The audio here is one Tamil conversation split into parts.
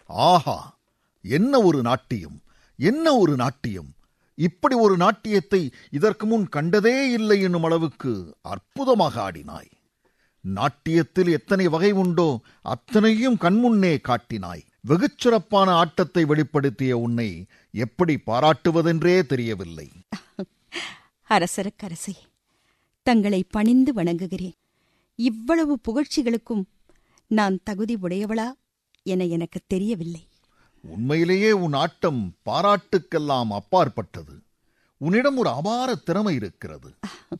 ஆஹா என்ன ஒரு நாட்டியம் என்ன ஒரு நாட்டியம் இப்படி ஒரு நாட்டியத்தை இதற்கு முன் கண்டதே இல்லை என்னும் அளவுக்கு அற்புதமாக ஆடினாய் நாட்டியத்தில் எத்தனை வகை உண்டோ அத்தனையும் கண்முன்னே காட்டினாய் வெகுச் சிறப்பான ஆட்டத்தை வெளிப்படுத்திய உன்னை எப்படி பாராட்டுவதென்றே தெரியவில்லை அரசருக்கரசே தங்களை பணிந்து வணங்குகிறேன் இவ்வளவு புகழ்ச்சிகளுக்கும் நான் தகுதி உடையவளா என எனக்கு தெரியவில்லை உண்மையிலேயே உன் ஆட்டம் பாராட்டுக்கெல்லாம் அப்பாற்பட்டது உன்னிடம் ஒரு அபார திறமை இருக்கிறது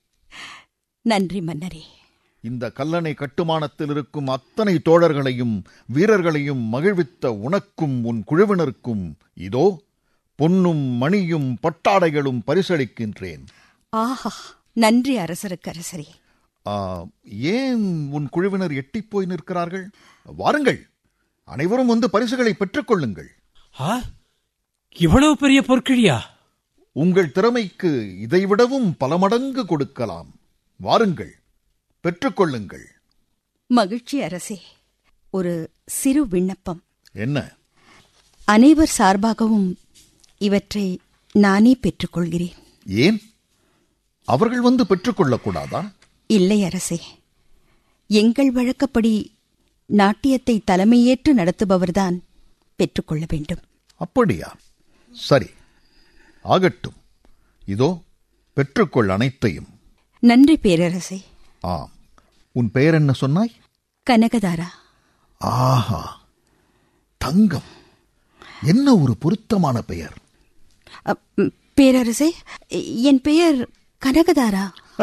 நன்றி மன்னரே இந்த கல்லணை கட்டுமானத்தில் இருக்கும் அத்தனை தோழர்களையும் வீரர்களையும் மகிழ்வித்த உனக்கும் உன் குழுவினருக்கும் இதோ பொன்னும் மணியும் பட்டாடைகளும் பரிசளிக்கின்றேன் ஆஹா நன்றி அரசருக்கரசரே ஆ, ஏன் உன் குழுவினர் எட்டிப் போய் நிற்கிறார்கள் வாருங்கள் அனைவரும் வந்து பரிசுகளை பெற்றுக்கொள்ளுங்கள் ஆ இவ்வளவு பெரிய பொற்கிழியா உங்கள் திறமைக்கு இதைவிடவும் பல மடங்கு கொடுக்கலாம் வாருங்கள் பெற்றுக்கொள்ளுங்கள் மகிழ்ச்சி அரசே ஒரு சிறு விண்ணப்பம் என்ன அனைவர் சார்பாகவும் இவற்றை நானே பெற்றுக்கொள்கிறேன் ஏன் அவர்கள் வந்து பெற்றுக்கொள்ளக்கூடாதா இல்லை அரசே எங்கள் வழக்கப்படி நாட்டியத்தை தலைமையேற்று நடத்துபவர்தான் பெற்றுக்கொள்ள வேண்டும் அப்படியா சரி ஆகட்டும் இதோ பெற்றுக்கொள் அனைத்தையும் நன்றி பேரரசே ஆம் உன் பெயர் என்ன சொன்னாய் கனகதாரா ஆஹா தங்கம் என்ன ஒரு பொருத்தமான பெயர் அ, ம், பேரரசே என் பெயர் கனகதாரா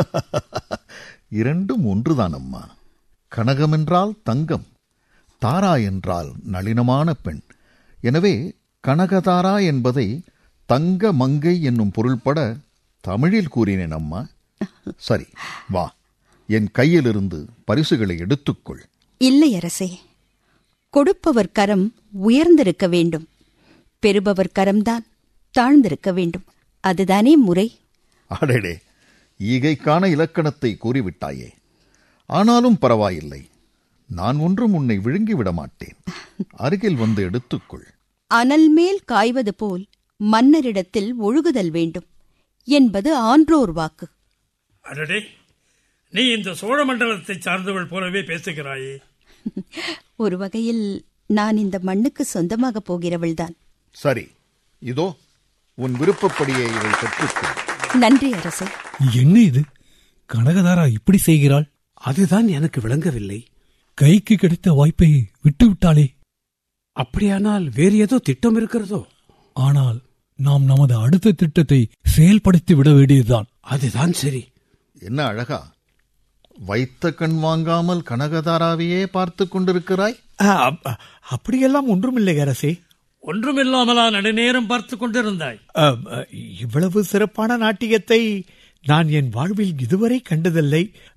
இரண்டும் ஒன்றுதான் அம்மா கனகம் என்றால் தங்கம் தாரா என்றால் நளினமான பெண் எனவே கனகதாரா என்பதை தங்க மங்கை என்னும் பொருள்பட தமிழில் கூறினேன் அம்மா சரி வா என் கையிலிருந்து பரிசுகளை எடுத்துக்கொள் இல்லை அரசே கொடுப்பவர் கரம் உயர்ந்திருக்க வேண்டும் பெறுபவர் கரம்தான் தாழ்ந்திருக்க வேண்டும் அதுதானே முறை அடடே ஈகைக்கான இலக்கணத்தை கூறிவிட்டாயே ஆனாலும் பரவாயில்லை நான் ஒன்றும் உன்னை விழுங்கிவிட மாட்டேன் அருகில் வந்து எடுத்துக்கொள் அனல் மேல் காய்வது போல் மன்னரிடத்தில் ஒழுகுதல் வேண்டும் என்பது ஆன்றோர் வாக்கு அடடே நீ இந்த சோழ மண்டலத்தை சார்ந்தவள் போலவே பேசுகிறாயே ஒரு வகையில் நான் இந்த மண்ணுக்கு சொந்தமாக போகிறவள்தான் சரி இதோ உன் விருப்பப்படியே இதை பெற்றுக்கொள் நன்றி அரசே என்ன இது கனகதாரா இப்படி செய்கிறாள் அதுதான் எனக்கு விளங்கவில்லை கைக்கு கிடைத்த வாய்ப்பை விட்டுவிட்டாளே அப்படியானால் வேறு ஏதோ திட்டம் இருக்கிறதோ ஆனால் நாம் நமது அடுத்த திட்டத்தை செயல்படுத்தி விட வேண்டியதுதான் அதுதான் சரி என்ன அழகா வைத்த கண் வாங்காமல் கனகதாராவையே பார்த்து கொண்டிருக்கிறாய் ஆ, அப்- அப்படியெல்லாம் ஒன்றுமில்லை அரசே ஒன்றுமில்லாமலா நடுநேரம் பார்த்து கொண்டிருந்தாய் அ, அ, இவ்வளவு சிறப்பான நாட்டியத்தை நான் என் வாழ்வில் இதுவரை கண்டதில்லை